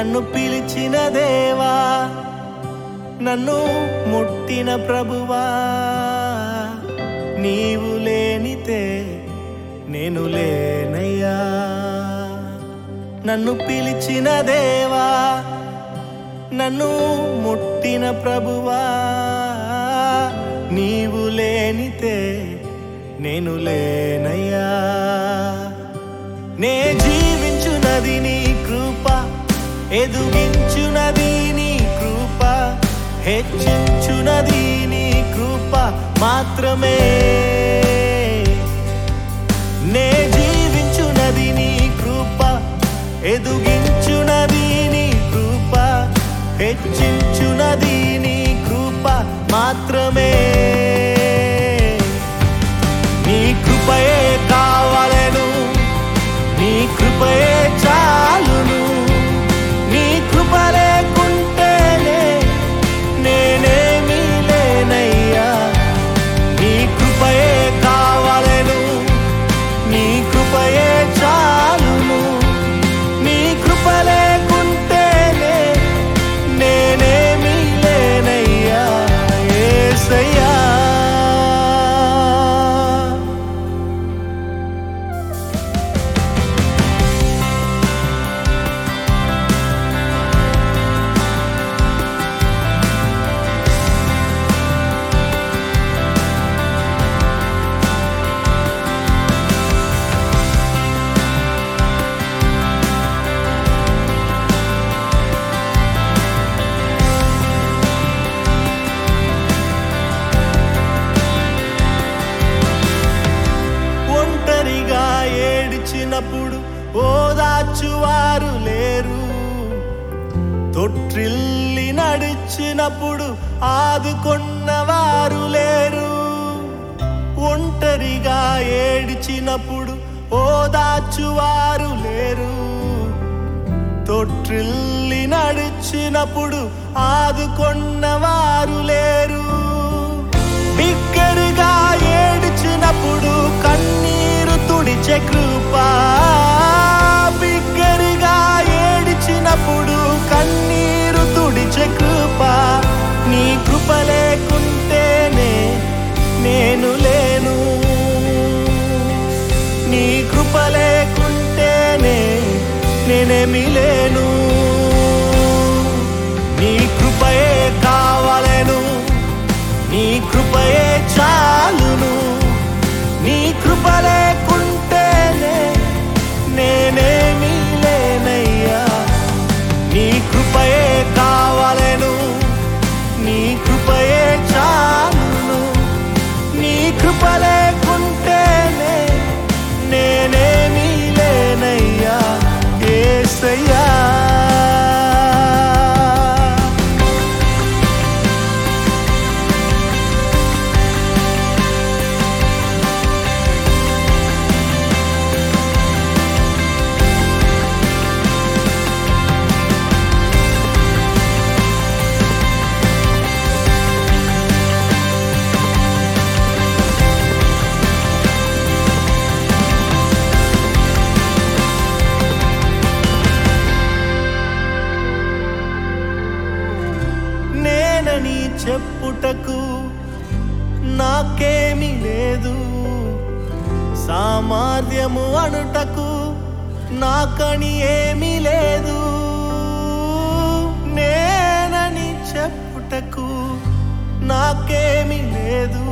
నన్ను పిలిచిన దేవా నన్ను ముట్టిన ప్రభువా నీవు లేనితే నేను లేనయ్యా నన్ను పిలిచిన దేవా నన్ను ముట్టిన ప్రభువా నీవు లేనితే నేను లేనయ్యా నే జీవించునది నీ కృప ఎదుగించునది నీ కృప హెచ్చించునది నీ కృప మాత్రమే నే జీవించునది నీ కృప ఎదుగించునది నీ కృప హెచ్చించునది నీ కృప మాత్రమే నీ కృపయే కావలెను నీ కృపయే చాలును నీ కృప లేకుంటేనే నేనేమీ లేనయ్యా నీ కృపయే కావలెను నీ కృపయే చాలును నీ కృప లేకుంటేనే నేనేమీ లేనయ్యా యేసయ్యా ఒంటరిగా ఏడిచినప్పుడు ఓదార్చువారు లేరు తొట్టిల్లి నడిచినప్పుడు ఆదుకొన్నవారు లేరు ఒంటరిగా ఏడిచినప్పుడు ఓదార్చువారు లేరు తొట్టిల్లి నడిచినప్పుడు ఆదుకొన్నవారు లేరు బిగ్గరగా ఏడిచినప్పుడు కన్నీరు తుడిచే కృప బిగ్గరగా ఏడిచినప్పుడు కన్నీరు తుడిచే కృప నీ కృప లేకుంటేనే నేను లేను నీ కృప లేకుంటేనే నేనేమి లేను నీ కృపయే కావలెను నీ కృపయే చాలును నీ కృప లేకుంటేనే నేనేమీ లేనయ్యా నీ కృపయే కావలెను నీ కృపయే చాలును నీ కృప లేకుంటేనే నేనేమీ లేనయ్యా యేసయ్యా నేనని చెప్పుటకు నాకేమీ లేదు సామర్థ్యము అనుటకు నాకని ఏమీ లేదు నేనని చెప్పుటకు నాకేమీ లేదు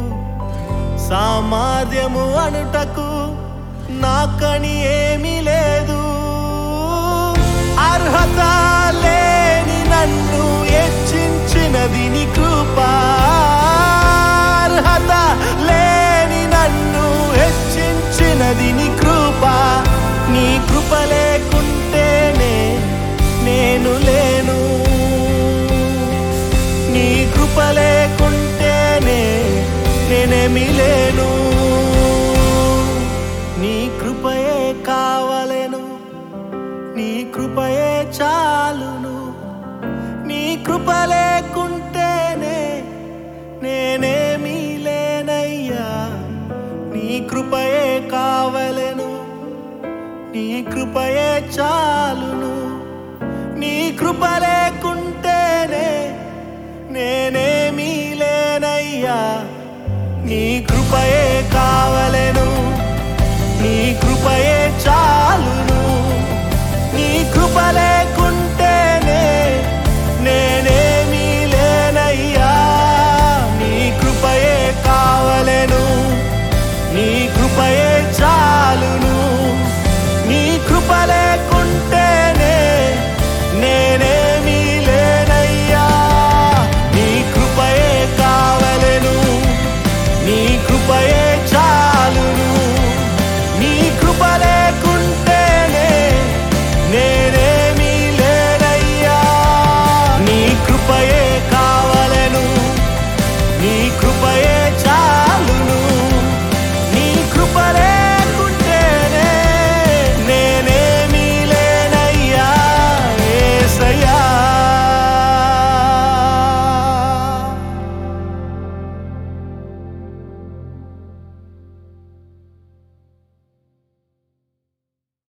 సామర్థ్యము అనుటకు నాకని ఏమీ లేదు అర్హత లేని నన్ను హెచ్చించినది నీ కృప అర్హత లేని నన్ను హెచ్చించినది నీ కృప నీ కృప లేకుంటేనే నేను లేను నీ కృప లేకుంటేనే నేనేమి లేను నీ కృపయే కావలెను నీ కృపయే చాలును నీ కృప లేకుంటేనే నేనేమీ లేనయ్యా నీ కృపయే కావలెను నీ కృపయే చాలును నీ కృప లేకుంటేనే నేనేమీ లేనయ్యా నీ కృపయే కావలెను నీ కృపయే చా